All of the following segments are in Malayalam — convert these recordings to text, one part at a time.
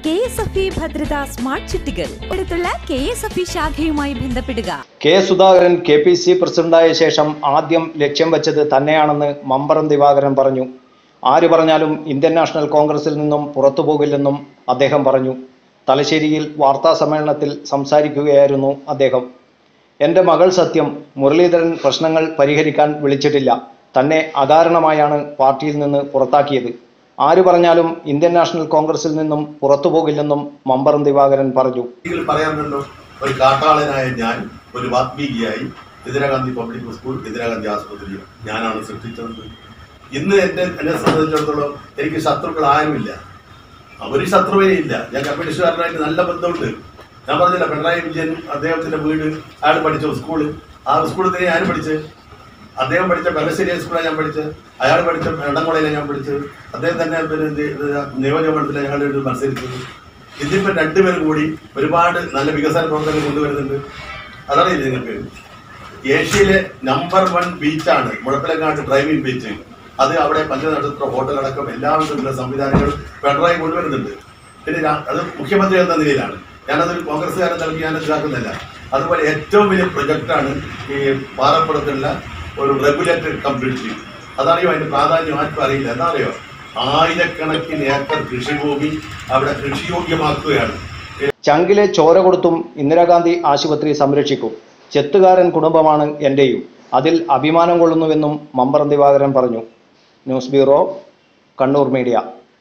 K S F E Bhadratha smart ചിട്ടികൾ അടുത്തുള്ള കെ എസ് എഫ് ഇ ശാഖയുമായി ബന്ധപ്പെടുക K Sudhakaran K P C പ്രസിഡന്റായ ശേഷം ആദ്യം ലക്ഷ്യം വെച്ചത് തന്നെയാണെന്ന് മമ്പറം ദിവാകരൻ പറഞ്ഞു ആര് പറഞ്ഞാലും ഇന്ത്യൻ നാഷണൽ കോൺഗ്രസിൽ നിന്നും പുറത്തു പോകില്ലെന്നും അദ്ദേഹം പറഞ്ഞു തലശ്ശേരിയിൽ വാർത്താ സമ്മേളനത്തിൽ സംസാരിക്കുകയായിരുന്നു അദ്ദേഹം എൻ്റെ മകൾ സത്യം മുരളീധരൻ പ്രശ്നങ്ങൾ പരിഹരിക്കാൻ വിളിച്ചിട്ടില്ല തന്നെ അകാരണമായാണ് പാർട്ടിയിൽ നിന്ന് പുറത്താക്കിയത് ആര് പറഞ്ഞാലും ഇന്ത്യൻ നാഷണൽ കോൺഗ്രസിൽ നിന്നും പുറത്തു പോകില്ലെന്നും മമ്പറം ദിവാകരൻ പറഞ്ഞു ഇതിൽ പറയാമല്ലോ ഒരു കാട്ടാളനായ ഞാൻ ഒരു വാത്മീകിയായി ഇന്ദിരാഗാന്ധി പബ്ലിക് സ്കൂൾ ഇന്ദിരാഗാന്ധി ആശുപത്രി ഞാനാണ് സൃഷ്ടിച്ചത് ഇന്ന് എന്റെ എന്നെ സംബന്ധിച്ചിടത്തോളം എനിക്ക് ശത്രുക്കൾ ആരുമില്ല ഒരു ശത്രുവേ ഇല്ല ഞാൻ കമ്മ്യൂണിസ്റ്റുകാരനായിട്ട് നല്ല ബന്ധമുണ്ട് ഞാൻ പറഞ്ഞില്ല പിണറായി വിജയൻ അദ്ദേഹത്തിന്റെ വീട് അയാൾ പഠിച്ച സ്കൂള് ആ സ്കൂളിൽ തന്നെ ഞാൻ പഠിച്ചത് അദ്ദേഹം പഠിച്ച പെരശ്ശേരി സ്കൂളിലാണ് ഞാൻ പഠിച്ചത് അയാൾ പഠിച്ച എടംകുളയിലാണ് ഞാൻ പഠിച്ചത് അദ്ദേഹം തന്നെ പിന്നെ ഇത് ഇത് നിയോജകമണ്ഡലത്തിലാണ് ഞങ്ങളുടെ ഒരു മത്സരിച്ചത് ഇതിപ്പോ രണ്ടുപേരും കൂടി ഒരുപാട് നല്ല വികസന പ്രവർത്തനങ്ങൾ കൊണ്ടുവരുന്നുണ്ട് അതറിയില്ല നിങ്ങൾക്ക് ഏഷ്യയിലെ നമ്പർ വൺ ബീച്ചാണ് മുഴപ്പിലങ്ങാട്ട് ഡ്രൈവിംഗ് ബീച്ച് അത് അവിടെ പഞ്ചനക്ഷത്ര ഹോട്ടലടക്കം എല്ലാവിധത്തിലുള്ള സംവിധാനങ്ങളും പിണറായി കൊണ്ടുവരുന്നുണ്ട് പിന്നെ രാ- അത് മുഖ്യമന്ത്രി എന്ന നിലയിലാണ് ഞാനതൊരു കോൺഗ്രസ്സുകാരൻ നൽകി ഞാൻ ഇതാക്കുന്നില്ല അതുപോലെ ഏറ്റവും വലിയ പ്രൊജക്റ്റാണ് ഈ പാറപ്പുറത്തുള്ള ഒരു റെഗുലേറ്റഡ് കമ്മ്യൂണിറ്റി അതറിയോ അതിന്റെ പ്രാധാന്യം ആർക്കും അറിയില്ല എന്താ അറിയോ ആയിരക്കണക്കിന് ഏക്കർ കൃഷിഭൂമി അവിടെ കൃഷിയോഗ്യമാക്കുകയാണ് ചങ്കിലെ ചോര കൊടുത്തും ഇന്ദിരാഗാന്ധി ആശുപത്രി സംരക്ഷിക്കും ചെത്തുകാരൻ കുടുംബമാണ് എൻ്റെയും അതിൽ അഭിമാനം കൊള്ളുന്നുവെന്നും മമ്പറം ദിവാകരൻ പറഞ്ഞു ന്യൂസ് ബ്യൂറോ കണ്ണൂർ മീഡിയ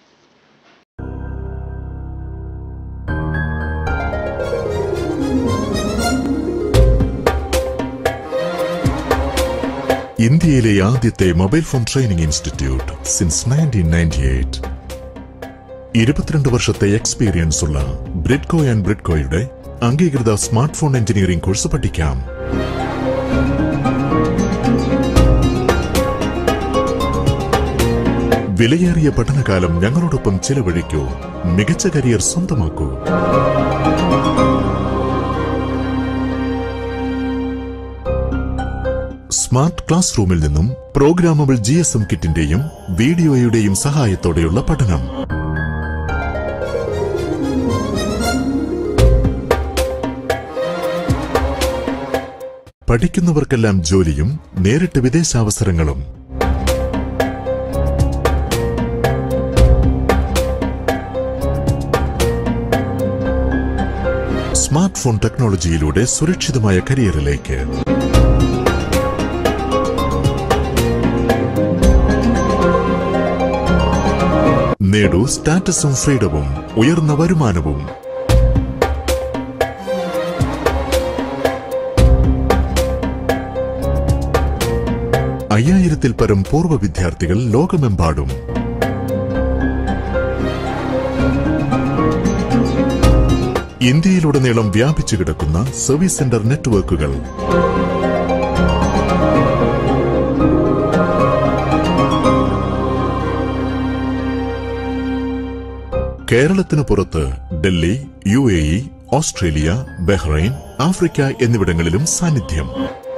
ഇന്ത്യയിലെ ആദ്യത്തെ mobile phone training institute since nineteen ninety eight ഇരുപത്തിരണ്ട് വർഷത്തെ എക്സ്പീരിയൻസ് ഉള്ള ബ്രിഡ്കോ ആൻഡ് ബ്രിഡ്കോയുടെ അംഗീകൃത സ്മാർട്ട് ഫോൺ എഞ്ചിനീയറിംഗ് കോഴ്സ് പഠിക്കാം വിലയേറിയ പഠനകാലം ഞങ്ങളോടൊപ്പം ചിലവഴിക്കൂ മികച്ച കരിയർ സ്വന്തമാക്കൂ സ്മാർട്ട് ക്ലാസ് റൂമിൽ നിന്നും പ്രോഗ്രാമബിൾ ജി എസ് എം കിറ്റിന്റെയും വീഡിയോയുടെയും സഹായത്തോടെയുള്ള പഠനം പഠിക്കുന്നവർക്കെല്ലാം ജോലിയും നേരിട്ട് വിദേശാവസരങ്ങളും സ്മാർട്ട് ഫോൺ ടെക്നോളജിയിലൂടെ സുരക്ഷിതമായ കരിയറിലേക്ക് നേടൂ സ്റ്റാറ്റസും ഫ്രീഡവും ഉയർന്ന വരുമാനവും അയ്യായിരത്തിൽ പരം പൂർവ്വ വിദ്യാർത്ഥികൾ ലോകമെമ്പാടും ഇന്ത്യയിലുടനീളം വ്യാപിച്ചു കിടക്കുന്ന സർവീസ് സെന്റർ നെറ്റ്വർക്കുകൾ കേരളത്തിനു പുറത്ത് Delhi U A E Australia Bahrain Africa എന്നിവിടങ്ങളിലും സാന്നിധ്യം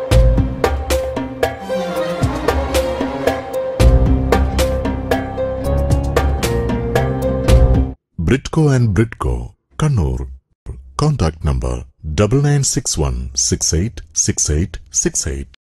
Bridco and Bridco Kannur contact number double nine six one six eight six eight six eight